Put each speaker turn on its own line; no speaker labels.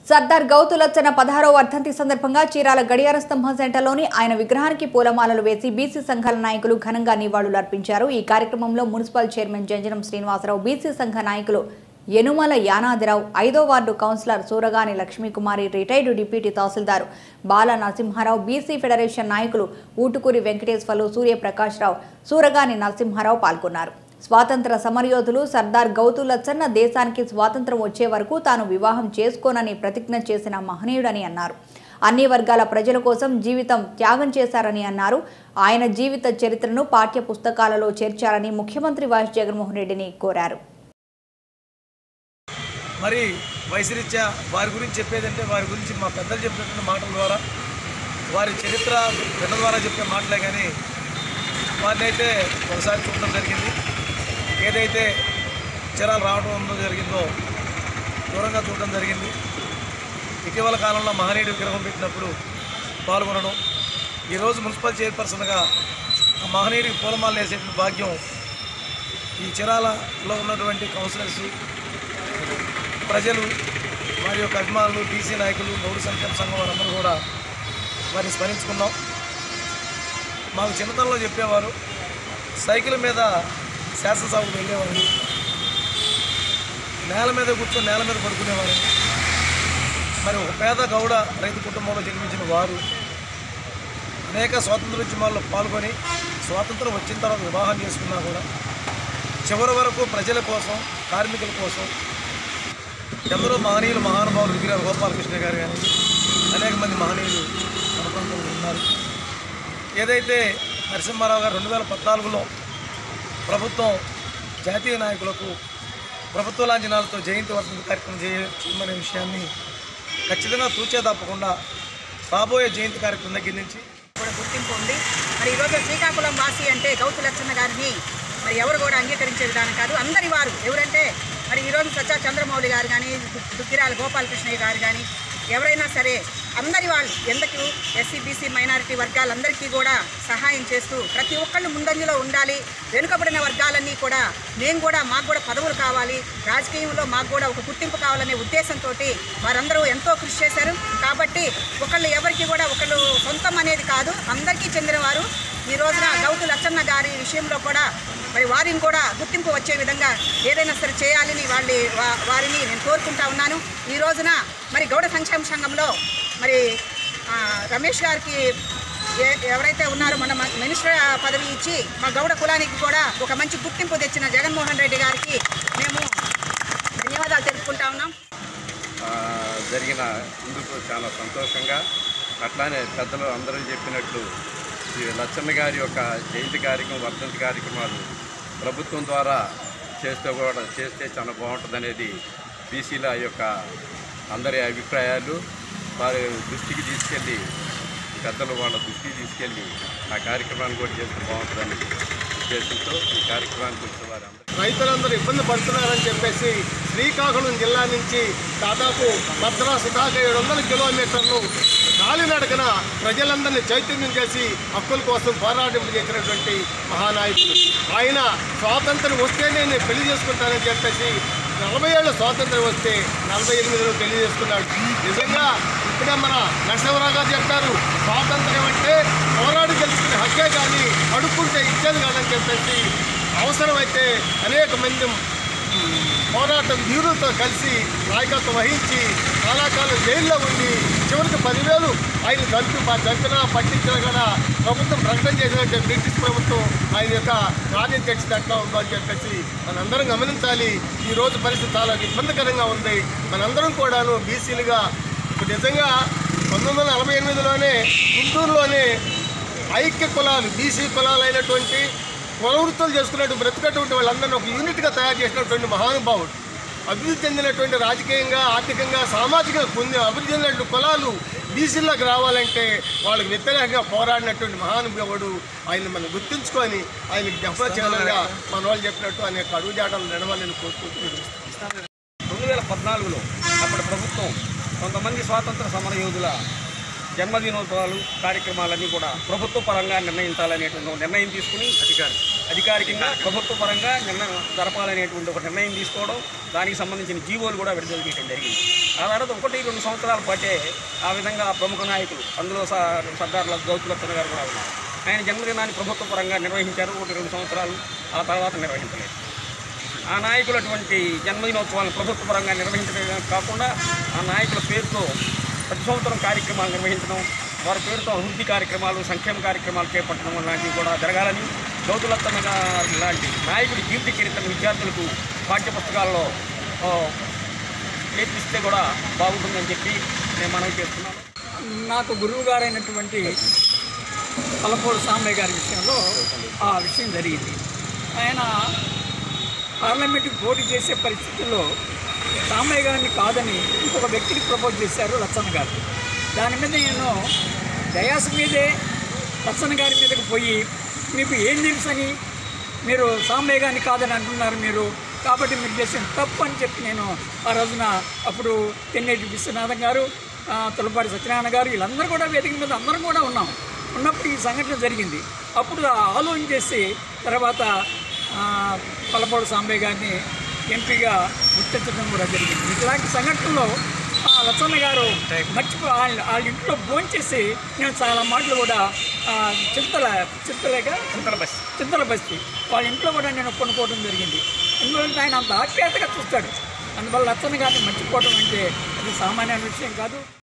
సర్దార్ గౌతులచ్చన పదహారవ వర్ధంతి సందర్భంగా చీరాల గడియార స్తంభం సెంటర్లోని ఆయన విగ్రహానికి పూలమాలలు వేసి బీసీ సంఘాల నాయకులు ఘనంగా నివాళులర్పించారు ఈ కార్యక్రమంలో municipal chairman Janjanam Srinivasarao BC సంఘ నాయకులు యనుమల యానాదిరావు ఐదో ward councillor Suragani Lakshmikumari retired deputy Tahsildar Bala Narasimharao BC federation నాయకులు ఊటుకూరి వెంకటేశ్వర్లు సూర్యప్రకాశ్రావు సూరగాని నరసింహారావు పాల్గొన్నారు స్వాతంత్ర సమరయోధులు సర్దార్ గౌతు లచ్చన్న దేశానికి స్వాతంత్రం వచ్చే వరకు తాను వివాహం చేసుకోనని ప్రతిజ్ఞ చేసిన మహనీయుడని అన్నారు అన్ని వర్గాల ప్రజల కోసం జీవితం త్యాగం చేశారని అన్నారు ఆయన జీవిత చరిత్రను పాఠ్య పుస్తకాలలో చేర్చాలని ముఖ్యమంత్రి వైఎస్ జగన్మోహన్ రెడ్డిని కోరారు
మరి వయసురీత్యా వారి గురించి చెప్పేదంటే వారి గురించి మా పెద్దలు చెప్పినటువంటి మాటల ద్వారా వారి చరిత్ర విన్న ద్వారా చెప్పే మాటలే కానీ వారిని అయితే ఒకసారి చూడడం జరిగింది ఏదైతే చరాలు రావడం ఉందో జరిగిందో దూరంగా చూడడం జరిగింది ఇటీవల కాలంలో మహనీయుడు విగ్రహం పెట్టినప్పుడు పాల్గొనడం ఈరోజు మున్సిపల్ చైర్పర్సన్గా ఆ మహనీయుడికి పూలమాల వేసేటువంటి భాగ్యం ఈ చిరాలలో ఉన్నటువంటి కౌన్సిలర్స్ ప్రజలు వారి యొక్క అభిమానులు బీసీ నాయకులు గౌడు సంక్షేమ సంఘం వారందరూ కూడా వారిని స్మరించుకున్నాం మాకు చిన్నతనంలో చెప్పేవారు సైకిల్ మీద శాసనసభకు వెళ్ళేవారు నేల మీద కూర్చొని నేల మీద పడుకునేవారు మరి ఒక పేద గౌడ రైతు కుటుంబంలో జన్మించిన వారు అనేక స్వాతంత్ర ఉద్యమాల్లో పాల్గొని స్వాతంత్రం వచ్చిన తర్వాత వివాహం చేసుకున్నా కూడా చివరి వరకు ప్రజల కోసం కార్మికుల కోసం ఎందరో మహనీయులు మహానుభావులు విగ్రహాలు గోపాలకృష్ణ గారు కానీ అనేక మంది మహనీయులు మన ప్రాంతంలో ఉన్నారు ఏదైతే నరసింహారావు గారు రెండు వేల పద్నాలుగులో ప్రభుత్వం జాతీయ నాయకులకు ప్రభుత్వ లాంఛనాలతో జయంతి వర్ధంతి కార్యక్రమం చేయ చేయమనే విషయాన్ని ఖచ్చితంగా తూచే తప్పకుండా రాబోయే జయంతి కార్యక్రమం దగ్గర నుంచి
కూడా గుర్తింపు ఉంది మరి ఈరోజు శ్రీకాకుళం వాసి అంటే గౌతు లక్షణ గారిని మరి ఎవరు కూడా అంగీకరించే విధానం కాదు అందరి వారు ఎవరంటే మరి ఈరోజు సజ్జా చంద్రమౌళి గారు కానీ దుగ్గిరాల గోపాలకృష్ణయ్య గారు కానీ ఎవరైనా సరే అందరి వాళ్ళు ఎందుకు ఎస్సీ బీసీ మైనారిటీ వర్గాలందరికీ కూడా సహాయం చేస్తూ ప్రతి ఒక్కళ్ళు ముందంజలో ఉండాలి వెనుకబడిన వర్గాలన్నీ కూడా మేము కూడా మాకు కూడా పదవులు కావాలి రాజకీయంలో మాకు కూడా ఒక గుర్తింపు కావాలనే ఉద్దేశంతో వారందరూ ఎంతో కృషి చేశారు కాబట్టి ఒకళ్ళు ఎవరికి కూడా ఒకళ్ళు సొంతం అనేది కాదు అందరికీ చెందినవారు ఈ రోజున గౌతు లచ్చన్న గారి విషయంలో కూడా మరి వారిని కూడా గుర్తింపు వచ్చే విధంగా ఏదైనా సరే చేయాలని వాళ్ళి వా- వారిని నేను కోరుకుంటా ఉన్నాను ఈ రోజున మరి గౌడ సంక్షేమ సంఘంలో మరి ఆ, రమేష్ గారికి ఏ- ఎవరైతే ఉన్నారో మన మ- మినిస్టర్ పదవి ఇచ్చి మా గౌడ కులానికి కూడా ఒక మంచి గుర్తింపు తెచ్చిన జగన్మోహన్ రెడ్డి గారికి మేము ధన్యవాదాలు తెలుపుకుంటా ఉన్నాం
ఆ, జరిగిన ఇందుకు చాలా సంతోషంగా అట్లానే పెద్దలు అందరూ చెప్పినట్లు శ్రీ లచ్చన్న గారి యొక్క జయంతి కార్యక్రమం వర్ధంతి కార్యక్రమాలు ప్రభుత్వం ద్వారా చేస్తే కూడా చేస్తే చాలా బాగుంటుంది అనేది బీసీల యొక్క అందరి అభిప్రాయాలు వారి దృష్టికి తీసుకెళ్ళి పెద్దలు వాళ్ళ దృష్టికి తీసుకెళ్ళి ఆ కార్యక్రమాన్ని కూడా చేస్తే బాగుంటుందని ఉద్దేశంతో ఈ కార్యక్రమానికి వచ్చిన వారి అందరికీ
రైతులందరూ ఇబ్బంది పడుతున్నారని చెప్పేసి శ్రీకాకుళం జిల్లా నుంచి దాదాపు మద్రాసు దాకా ఏడు వందల కిలోమీటర్లు కాలినడకన ప్రజలందరినీ చైతన్యం చేసి హక్కుల కోసం పోరాటం చేసినటువంటి మహానాయకుడు ఆయన స్వాతంత్రం వస్తేనే నేను పెళ్లి చేసుకుంటానని చెప్పేసి నలభై ఏళ్ళ స్వాతంత్రం వస్తే నలభై ఎనిమిదిలో పెళ్లి చేసుకున్నాడు నిజంగా ఇప్పుడే మన నరసింహరావు గారు చెప్తారు స్వాతంత్రం అంటే పోరాడి గెలుచుకునే హక్కే కానీ అడుక్కుంటే ఇచ్చేది కాదని చెప్పేసి అవసరమైతే అనేక మంది ఉమ్, పోరాటం వీరులతో కలిసి నాయకత్వం వహించి చాలా కాలం జైల్లో ఉండి చివరికి పదివేలు ఆయన చంపి ప- చంపినా పట్టించినా కూడా ప్రభుత్వం ప్రకటన చేసినట్టే బ్రిటిష్ ప్రభుత్వం ఆయన యొక్క కార్యం తెచ్చింది అట్లా ఉందో అని చెప్పేసి మనందరం గమనించాలి ఈ రోజు పరిస్థితి చాలా ఇబ్బందికరంగా ఉంది మనందరం కూడాను బీసీలుగా ఇప్పుడు నిజంగా పంతొమ్మిది వందల నలభై ఎనిమిదిలోనే గుంటూరులోనే ఐక్య కులాలు బీసీ కులాలు అయినటువంటి కుల వృత్తులు చేసుకున్నట్టు బ్రతికటువంటి వాళ్ళందరినీ ఒక యూనిట్గా తయారు చేసినటువంటి మహానుభావుడు అభివృద్ధి చెందినటువంటి రాజకీయంగా ఆర్థికంగా సామాజికంగా పొంది అభివృద్ధి చెందినటువంటి కులాలు బీసీలోకి రావాలంటే వాళ్ళకి వ్యతిరేకంగా పోరాడినటువంటి మహానుభావుడు ఆయన మనం గుర్తుంచుకొని ఆయనకి జ్ఞాపకచిహ్నంగా మన వాళ్ళు చెప్పినట్టు ఆయన యొక్క అడుగుజాటలు నడవాలని కోరుకుంటున్నాను
రెండు వేల పద్నాలుగులో అప్పటి ప్రభుత్వం కొంతమంది స్వాతంత్ర సమర యోధుల జన్మదినోత్సవాలు కార్యక్రమాలన్నీ కూడా ప్రభుత్వ పరంగా నిర్ణయించాలనేటువంటి ఒక నిర్ణయం తీసుకుని అధికారి అధికారికంగా ప్రభుత్వ పరంగా నిర్ణయం జరపాలనేటువంటి ఒక నిర్ణయం తీసుకోవడం దానికి సంబంధించిన జీవోలు కూడా విడుదల చేయడం జరిగింది ఆ తర్వాత ఒకటి రెండు సంవత్సరాల పాటే ఆ విధంగా ప్రముఖ నాయకులు అందులో స- సర్దార్ల గౌతులచ్చన్న గారు కూడా ఉన్నారు ఆయన జన్మదినాన్ని ప్రభుత్వ పరంగా నిర్వహించారు ఒకటి రెండు సంవత్సరాలు ఆ తర్వాత నిర్వహించలేదు ఆ నాయకులు అటువంటి జన్మదినోత్సవాలను ప్రభుత్వ పరంగా నిర్వహించడమే కాకుండా ఆ నాయకుల పేరుతో ప్రతి సంవత్సరం కార్యక్రమాలు నిర్వహించడం వారి పేరుతో అభివృద్ధి కార్యక్రమాలు సంక్షేమ కార్యక్రమాలు చేపట్టడం లాంటివి కూడా జరగాలని గౌతులత్తన్న గారి లాంటి నాయకుడి జీవిత చరిత్ర విద్యార్థులకు పాఠ్యపుస్తకాల్లో ఆ, నేర్పిస్తే కూడా బాగుంటుందని చెప్పి నేను మనవి చేస్తున్నాను
నాకు గురువు గారైనటువంటి పలపూడి సాంబయ్య గారి విషయంలో ఆ విషయం జరిగింది ఆయన పార్లమెంట్కి పోటీ చేసే పరిస్థితుల్లో సాంబయ్య గారిని కాదని ఇంకొక వ్యక్తికి ప్రపోజ్ చేశారు లచ్చన్న గారు దాని మీద నేను డయాస్ మీదే లచ్చన్న గారి మీదకి పోయి మీకు ఏం తెలుసని మీరు సాంబయ్య గారిని కాదని అంటున్నారు మీరు కాబట్టి మీరు చేసిన తప్పు అని చెప్పి నేను ఆ రోజున అప్పుడు తెన్నేటి విశ్వనాథం గారు ఆ, తులపాటి సత్యనారాయణ గారు వీళ్ళందరూ కూడా వేదిక మీద అందరం కూడా ఉన్నాం ఉన్నప్పుడు ఈ సంఘటన జరిగింది అప్పుడు ఆ ఆలోచన చేసి తర్వాత ఆ, పలపాడు సాంబయ్య గారిని ఎంపీగా గుర్తించడం కూడా జరిగింది ఇట్లాంటి సంఘటనలో ఆ లచ్చన్న గారు మర్చిపో వాళ్ళ వాళ్ళ ఇంట్లో భోంచేసి నేను చాలా మాటలు కూడా ఆ, చింతల చింతలేక
చింతల బస్తి
చింతల బస్తి వాళ్ళ ఇంట్లో కూడా నేను కొనుక్కోవడం జరిగింది ఎందుకంటే ఆయన అంత ఆప్యాయతగా చూస్తాడు అందువల్ల లచ్చన్న గారిని మర్చిపోవడం అంటే అది సామాన్య విషయం కాదు